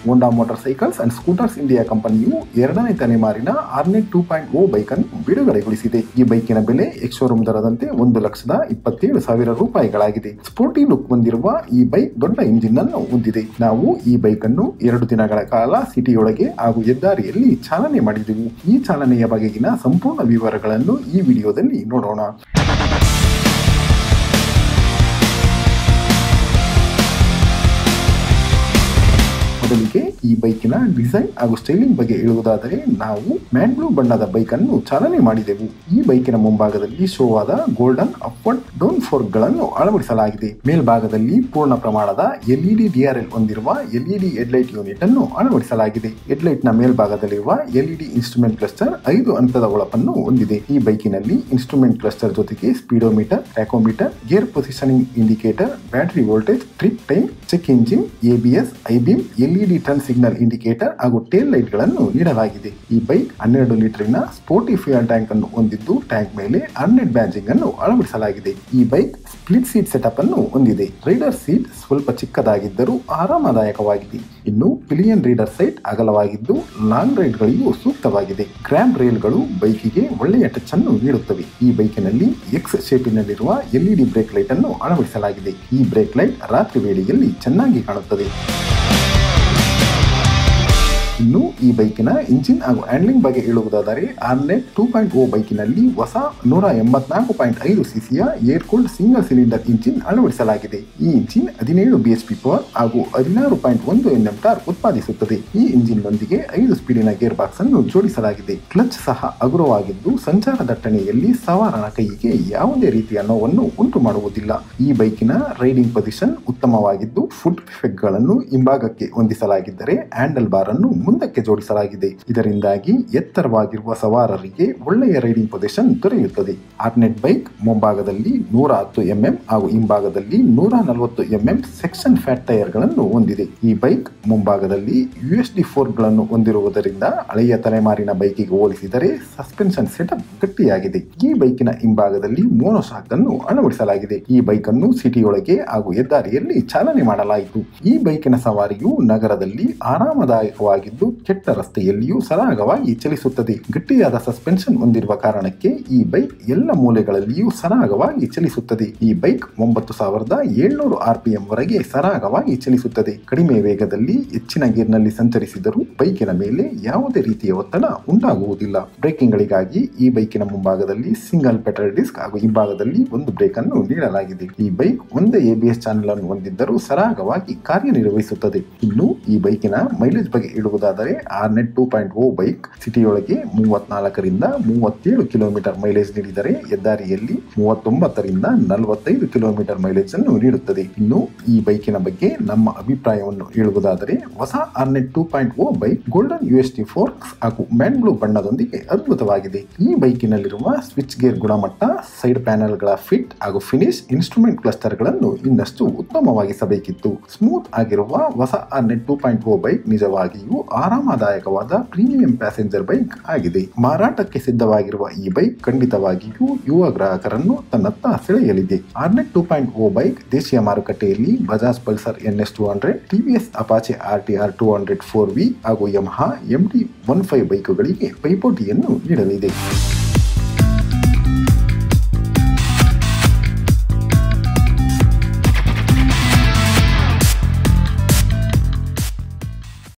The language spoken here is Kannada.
Honda Motorcycles and Scooters India ಕಂಪನಿಯು ಎರಡನೇ ತಲೆಮಾರಿನ Hornet two point O bike ಅನ್ನು ಬಿಡುಗಡೆಗೊಳಿಸಿದೆ ಈ ಬೈಕಿನ ಬೆಲೆ ಎಕ್ಸ್ಶೋರೂಮ್ ದರದಂತೆ ಒಂದು ಲಕ್ಷದ ಇಪ್ಪತ್ತೇಳು ಸಾವಿರ ರೂಪಾಯಿಗಳಾಗಿದೆ ಸ್ಪೋರ್ಟಿ ಲುಕ್ ಹೊಂದಿರುವ ಈ ಬೈಕ್ ದೊಡ್ಡ ಇಂಜಿನ್ ಅನ್ನು ಹೊಂದಿದೆ ನಾವು ಈ ಬೈಕ್ ಅನ್ನು ಎರಡು ದಿನಗಳ ಕಾಲ ಸಿಟಿಯೊಳಗೆ ಹಾಗೂ ಹೆದ್ದಾರಿಯಲ್ಲಿ ಚಾಲನೆ ಮಾಡಿದೆವು ಈ ಚಾಲನೆಯ ಬಗೆಗಿನ ಸಂಪೂರ್ಣ ವಿವರಗಳನ್ನು ಈ ವಿಡಿಯೋದಲ್ಲಿ ನೋಡೋಣ ಮೊದಲಿಗೆ ಈ ಬೈಕಿನ ಡಿಸೈನ್ ಹಾಗೂ ಸ್ಟೈಲಿಂಗ್ ಬಗ್ಗೆ ಹೇಳುವುದಾದರೆ ನಾವು ಮ್ಯಾನ್ ಬ್ಲೂ ಬಣ್ಣದ ಬೈಕ್ ಅನ್ನು ಚಾಲನೆ ಮಾಡಿದೆವು ಈ ಬೈಕಿನ ಮುಂಭಾಗದಲ್ಲಿ ಶೋ ಆದ ಗೋಲ್ಡನ್ ಅಪ್ವರ್ಡ್ ಡೌನ್ ಫೋರ್ಕ್ ಗಳನ್ನು ಅಳವಡಿಸಲಾಗಿದೆ ಮೇಲ್ಭಾಗದಲ್ಲಿ ಪೂರ್ಣ ಪ್ರಮಾಣದ ಎಲ್ಇಡಿ ಡಿಆರ್ಎಲ್ ಹೊಂದಿರುವ ಎಲ್ಇಡಿ ಹೆಡ್ಲೈಟ್ ಯೂನಿಟ್ ಅನ್ನು ಅಳವಡಿಸಲಾಗಿದೆ ಹೆಡ್ಲೈಟ್ ನ ಮೇಲ್ಭಾಗದಲ್ಲಿರುವ ಎಲ್ಇಡಿ ಇನ್ಸ್ಟ್ರೂಮೆಂಟ್ ಕ್ಲಸ್ಟರ್ ಐದು ಹಂತದ ಒಳಪನ್ನು ಹೊಂದಿದೆ ಈ ಬೈಕಿನಲ್ಲಿ ಇನ್ಸ್ಟ್ರೂಮೆಂಟ್ ಕ್ಲಸ್ಟರ್ ಜೊತೆಗೆ speedometer tachometer gear positioning indicator battery voltage trip time check engine ABS IBM LED turn signal indicator ಹಾಗೂ ಟೇಲ್ ಲೈಟ್ ಗಳನ್ನು ನೀಡಲಾಗಿದೆ ಈ ಬೈಕ್ ಹನ್ನೆರಡು ಲೀಟರಿನ ಸ್ಪೋರ್ಟಿ ಫ್ಯೂಯಲ್ ಟ್ಯಾಂಕ್ ಅನ್ನು ಹೊಂದಿದ್ದು ಟ್ಯಾಂಕ್ ಮೇಲೆ ಹಂಡ್ರೆಡ್ ಬ್ಯಾಜಿಂಗ್ ಅನ್ನು ಅಳವಡಿಸಲಾಗಿದೆ ಈ ಬೈಕ್ ಸ್ಪ್ಲಿಟ್ ಸೀಟ್ ಸೆಟಪ್ ಅನ್ನು ಹೊಂದಿದೆ ರೈಡರ್ ಸೀಟ್ ಸ್ವಲ್ಪ ಚಿಕ್ಕದಾಗಿದ್ದರೂ ಆರಾಮದಾಯಕವಾಗಿದೆ ಇನ್ನು ಪಿಲಿಯನ್ ರೀಡರ್ ಸೈಟ್ ಅಗಲವಾಗಿದ್ದು ಲಾಂಗ್ ರೈಡ್ ಗಳಿಗೂ ಸೂಕ್ತವಾಗಿದೆ ಗ್ರ್ಯಾಂಡ್ ರೈಲ್ಗಳು ಬೈಕಿಗೆ ಒಳ್ಳೆಯ ಟಚ್ ಅನ್ನು ನೀಡುತ್ತವೆ ಈ ಬೈಕಿನಲ್ಲಿ ಎಕ್ಸ್ ಶೇಪಿನಲ್ಲಿರುವ ಎಲ್ಇಡಿ ಬ್ರೇಕ್ ಲೈಟ್ ಅನ್ನು ಅಳವಡಿಸಲಾಗಿದೆ ಈ ಬ್ರೇಕ್ ಲೈಟ್ ರಾತ್ರಿ ವೇಳೆಯಲ್ಲಿ ಚೆನ್ನಾಗಿ ಕಾಣುತ್ತದೆ ಇನ್ನು ಈ ಬೈಕಿನ ಇಂಜಿನ್ ಹಾಗೂ ಹ್ಯಾಂಡ್ಲಿಂಗ್ ಬಗ್ಗೆ ಹೇಳುವುದಾದರೆ ಆರ್ನೆಟ್ ಟೂ ಪಾಯಿಂಟ್ ಓ ಬೈಕಿನಲ್ಲಿ ಹೊಸ ನೂರ ಎಂಬತ್ನಾಲ್ಕು ಪಾಯಿಂಟ್ ಐದು ಸಿಸಿಯ air cooled single cylinder engine ಅಳವಡಿಸಲಾಗಿದೆ ಈ ಇಂಜಿನ್ ಹದಿನೇಳು ಬಿಎಚ್ಪಿ ಪವರ್ ಹಾಗೂ ಹದಿನಾರು ಪಾಯಿಂಟ್ ಒಂದು ಎನ್ಎಂ ಟಾರ್ ಉತ್ಪಾದಿಸುತ್ತದೆ ಈ ಇಂಜಿನ್ ನೊಂದಿಗೆ ಐದು ಸ್ಪೀಡಿನ ಗೇರ್ ಬಾಕ್ಸ್ ಅನ್ನು ಜೋಡಿಸಲಾಗಿದೆ ಕ್ಲಚ್ ಸಹ ಹಗುರವಾಗಿದ್ದು ಸಂಚಾರ ದಟ್ಟಣೆಯಲ್ಲಿ ಸವಾರನ ಕೈಗೆ ಯಾವುದೇ ರೀತಿಯ ನೋವನ್ನು ಉಂಟು ಮಾಡುವುದಿಲ್ಲ ಈ ಬೈಕಿನ ರೈಡಿಂಗ್ ಪೊಸಿಷನ್ ಉತ್ತಮವಾಗಿದ್ದು ಫುಟ್ ಗಳನ್ನು ಹಿಂಭಾಗಕ್ಕೆ ಹೊಂದಿಸಲಾಗಿದ್ದರೆ ಹ್ಯಾಂಡಲ್ ಬಾರ್ ಅನ್ನು ಮುಂದಕ್ಕೆ ಜೋಡಿಸಲಾಗಿದೆ ಇದರಿಂದಾಗಿ ಎತ್ತರವಾಗಿರುವ ಸವಾರರಿಗೆ ಒಳ್ಳೆಯ ರೈಡಿಂಗ್ ಪೊಸಿಷನ್ ದೊರೆಯುತ್ತದೆ ಆರ್ನೆಟ್ ಬೈಕ್ ಮುಂಭಾಗದಲ್ಲಿ ನೂರ ಹತ್ತು ಎಂಎಂ ಹಾಗೂ ಹಿಂಭಾಗದಲ್ಲಿ ನೂರ ನಲವತ್ತು ಎಂಎಂ ಸೆಕ್ಷನ್ ಫ್ಯಾಟ್ ಟೈರ್ ಗಳನ್ನು ಹೊಂದಿದೆ ಈ ಬೈಕ್ ಮುಂಭಾಗದಲ್ಲಿ ಯುಎಸ್ ಡಿ ಫೋರ್ ಗಳನ್ನು ಹೊಂದಿರುವುದರಿಂದ ಹಳೆಯ ತಲೆಮಾರಿನ ಬೈಕಿಗೆ ಹೋಲಿಸಿದರೆ ಸಸ್ಪೆನ್ಷನ್ ಸೆಟಪ್ ಗಟ್ಟಿಯಾಗಿದೆ ಈ ಬೈಕಿನ ಹಿಂಭಾಗದಲ್ಲಿ ಮೋನೋಶಾಕ್ ಅನ್ನು ಅಳವಡಿಸಲಾಗಿದೆ ಈ ಬೈಕ್ ಅನ್ನು ಸಿಟಿಯೊಳಗೆ ಹಾಗೂ ಹೆದ್ದಾರಿಯಲ್ಲಿ ಚಾಲನೆ ಮಾಡಲಾಯಿತು ಈ ಬೈಕಿನ ಸವಾರಿಯು ನಗರದಲ್ಲಿ ಆರಾಮದಾಯಕವಾಗಿದ್ದು ಕೆಟ್ಟ ರಸ್ತೆಯಲ್ಲಿಯೂ ಸರಾಗವಾಗಿ ಚಲಿಸುತ್ತದೆ ಗಟ್ಟಿಯಾದ ಸಸ್ಪೆನ್ಷನ್ ಹೊಂದಿರುವ ಕಾರಣಕ್ಕೆ ಈ ಬೈಕ್ ಎಲ್ಲ ಮೂಲೆಗಳಲ್ಲಿಯೂ ಸರಾಗವಾಗಿ ಚಲಿಸುತ್ತದೆ ಈ ಬೈಕ್ ಒಂಬತ್ತು ಸಾವಿರದ ಏಳ್ನೂರು ಆರ್ ಪಿ ಎಂ ವರೆಗೆ ಸರಾಗವಾಗಿ ಚಲಿಸುತ್ತದೆ ಕಡಿಮೆ ವೇಗದಲ್ಲಿ ಹೆಚ್ಚಿನ ಗೇರ್ನಲ್ಲಿ ಸಂಚರಿಸಿದರೂ ಬೈಕಿನ ಮೇಲೆ ಯಾವುದೇ ರೀತಿಯ ಒತ್ತಡ ಉಂಟಾಗುವುದಿಲ್ಲ ಬ್ರೇಕಿಂಗ್ಗಳಿಗಾಗಿ ಈ ಬೈಕಿನ ಮುಂಭಾಗದಲ್ಲಿ ಸಿಂಗಲ್ ಪೆಟ್ರೋಲ್ ಡಿಸ್ಕ್ ಹಾಗೂ ಹಿಂಭಾಗದಲ್ಲಿ ಒಂದು ಬ್ರೇಕ್ ಅನ್ನು ನೀಡಲಾಗಿದೆ ಈ ಬೈಕ್ ಒಂದೇ ಎಬಿಎಸ್ ಚಾನೆಲ್ ಅನ್ನು ಹೊಂದಿದ್ದರೂ ಸರಾಗವಾಗಿ ಕಾರ್ಯನಿರ್ವಹಿಸುತ್ತದೆ ಇನ್ನು ಈ ಬೈಕಿನ ಮೈಲೇಜ್ ಬಗ್ಗೆ ಹೇಳುವುದಾದರೆ Hornet two point O bike ಸಿಟಿಯೊಳಗೆ ಮೂವತ್ನಾಲ್ಕರಿಂದ ಮೂವತ್ತೇಳು ಕಿಲೋಮೀಟರ್ ಮೈಲೇಜ್ ನೀಡಿದರೆ ಹೆದ್ದಾರಿಯಲ್ಲಿ ಮೂವತ್ತೊಂಬತ್ತರಿಂದ ನಲವತ್ತೈದು ಕಿಲೋಮೀಟರ್ ಮೈಲೇಜ್ ಅನ್ನು ನೀಡುತ್ತದೆ ಇನ್ನು ಈ ಬೈಕಿನ ಬಗ್ಗೆ ನಮ್ಮ ಅಭಿಪ್ರಾಯವನ್ನು ಹೇಳುವುದಾದರೆ ಹೊಸ Hornet two point O bike golden U S D forks ಹಾಗೂ ಮ್ಯಾನ್ ಬ್ಲೂ ಬಣ್ಣದೊಂದಿಗೆ ಅದ್ಭುತವಾಗಿದೆ ಈ ಬೈಕಿನಲ್ಲಿರುವ ಸ್ವಿಚ್ ಗೇರ್ ಗುಣಮಟ್ಟ ಸೈಡ್ ಪ್ಯಾನೆಲ್ಗಳ ಫಿಟ್ ಹಾಗೂ ಫಿನಿಶ್ ಇನ್ಸ್ಟ್ರೂಮೆಂಟ್ ಕ್ಲಸ್ಟರ್ ಗಳನ್ನು ಇನ್ನಷ್ಟು ಉತ್ತಮವಾಗಿಸಬೇಕಿತ್ತು ಸ್ಮೂತ್ ಆಗಿರುವ ಹೊಸ Hornet two point O bike ನಿಜವಾಗಿಯೂ ಆರಾಮದಾಯಕವಾದ ಪ್ರೀಮಿಯಂ ಪ್ಯಾಸೆಂಜರ್ ಬೈಕ್ ಆಗಿದೆ ಮಾರಾಟಕ್ಕೆ ಸಿದ್ಧವಾಗಿರುವ ಈ ಬೈಕ್ ಖಂಡಿತವಾಗಿಯೂ ಯುವ ಗ್ರಾಹಕರನ್ನು ತನ್ನತ್ತ ಸೆಳೆಯಲಿದೆ Hornet two point O bike ದೇಶೀಯ ಮಾರುಕಟ್ಟೆಯಲ್ಲಿ Bajaj Pulsar N S two hundred TVS Apache R T R two hundred four V ಹಾಗೂ Yamaha M T one five ಬೈಕುಗಳಿಗೆ ಪೈಪೋಟಿಯನ್ನು ನೀಡಲಿದೆ